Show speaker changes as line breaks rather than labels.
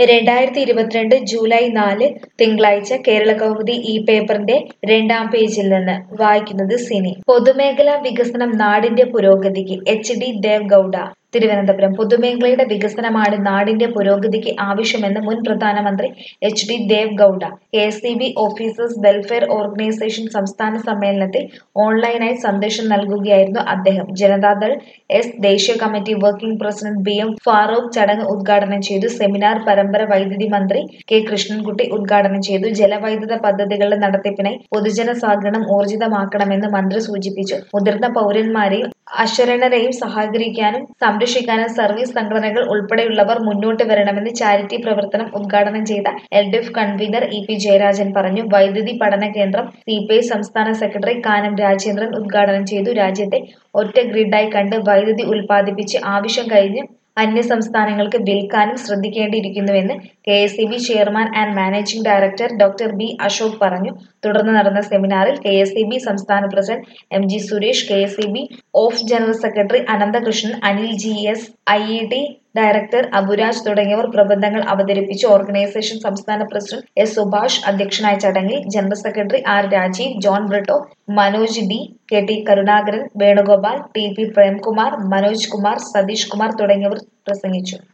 രണ്ടായിരത്തി ഇരുപത്തിരണ്ട് ജൂലൈ നാല് തിങ്കളാഴ്ച കേരളകൗമുദി ഈ പേപ്പറിന്റെ രണ്ടാം പേജിൽ നിന്ന് വായിക്കുന്നത് സിനി പൊതുമേഖലാ വികസനം നാടിന്റെ പുരോഗതിക്ക് എച്ച് ഡി ദേവ്ഗൌഡ തിരുവനന്തപുരം പൊതുമേഖലയുടെ വികസനമാണ് നാടിന്റെ പുരോഗതിക്ക് ആവശ്യമെന്ന് മുൻ പ്രധാനമന്ത്രി H D Deve Gowda K S C B officers welfare organisation സംസ്ഥാന സമ്മേളനത്തിൽ ഓൺലൈനായി സന്ദേശം നൽകുകയായിരുന്നു അദ്ദേഹം ജനതാദൾ എസ് ദേശീയ committee working president B M Farooq ചടങ്ങ് ഉദ്ഘാടനം ചെയ്തു സെമിനാർ പരമ്പര വൈദ്യുതി മന്ത്രി കെ കൃഷ്ണൻകുട്ടി ഉദ്ഘാടനം ചെയ്തു ജലവൈദ്യുത പദ്ധതികളുടെ നടത്തിപ്പിനായി പൊതുജന സഹകരണം ഊർജിതമാക്കണമെന്ന് മന്ത്രി സൂചിപ്പിച്ചു മുതിർന്ന പൗരന്മാരെയും അശരണരെയും സഹകരിക്കാനും സംരക്ഷിക്കാനും സർവീസ് സംഘടനകൾ ഉൾപ്പെടെയുള്ളവർ മുന്നോട്ട് വരണമെന്ന് ചാരിറ്റി പ്രവർത്തനം ഉദ്ഘാടനം ചെയ്ത L D F convener E P Jayarajan പറഞ്ഞു വൈദ്യുതി പഠന കേന്ദ്രം സി പി ഐ സംസ്ഥാന സെക്രട്ടറി കാനം രാജേന്ദ്രൻ ഉദ്ഘാടനം ചെയ്തു രാജ്യത്തെ ഒറ്റ ഗ്രിഡായി കണ്ട് വൈദ്യുതി ഉൽപ്പാദിപ്പിച്ച് ആവശ്യം കഴിഞ്ഞ് അന്യസംസ്ഥാനങ്ങൾക്ക് വിൽക്കാനും ശ്രദ്ധിക്കേണ്ടിയിരിക്കുന്നുവെന്ന് K S E B chairman and managing director doctor B Ashok പറഞ്ഞു തുടർന്ന് നടന്ന സെമിനാറിൽ കെ എസ് ഇ ബി സംസ്ഥാന president M G Suresh K S E B of general secretary Ananthakrishnan Anil G S I E T director Aburaj തുടങ്ങിയവർ പ്രബന്ധങ്ങൾ അവതരിപ്പിച്ചു ഓർഗനൈസേഷൻ സംസ്ഥാന president S Subhash അധ്യക്ഷനായ ചടങ്ങിൽ general secretary R Rajeev John Britto Manoj D K T Karunakaran Venugopal T P Premkumar Manoj Kumar Satheesh Kumar തുടങ്ങിയവർ പ്രസംഗിച്ചു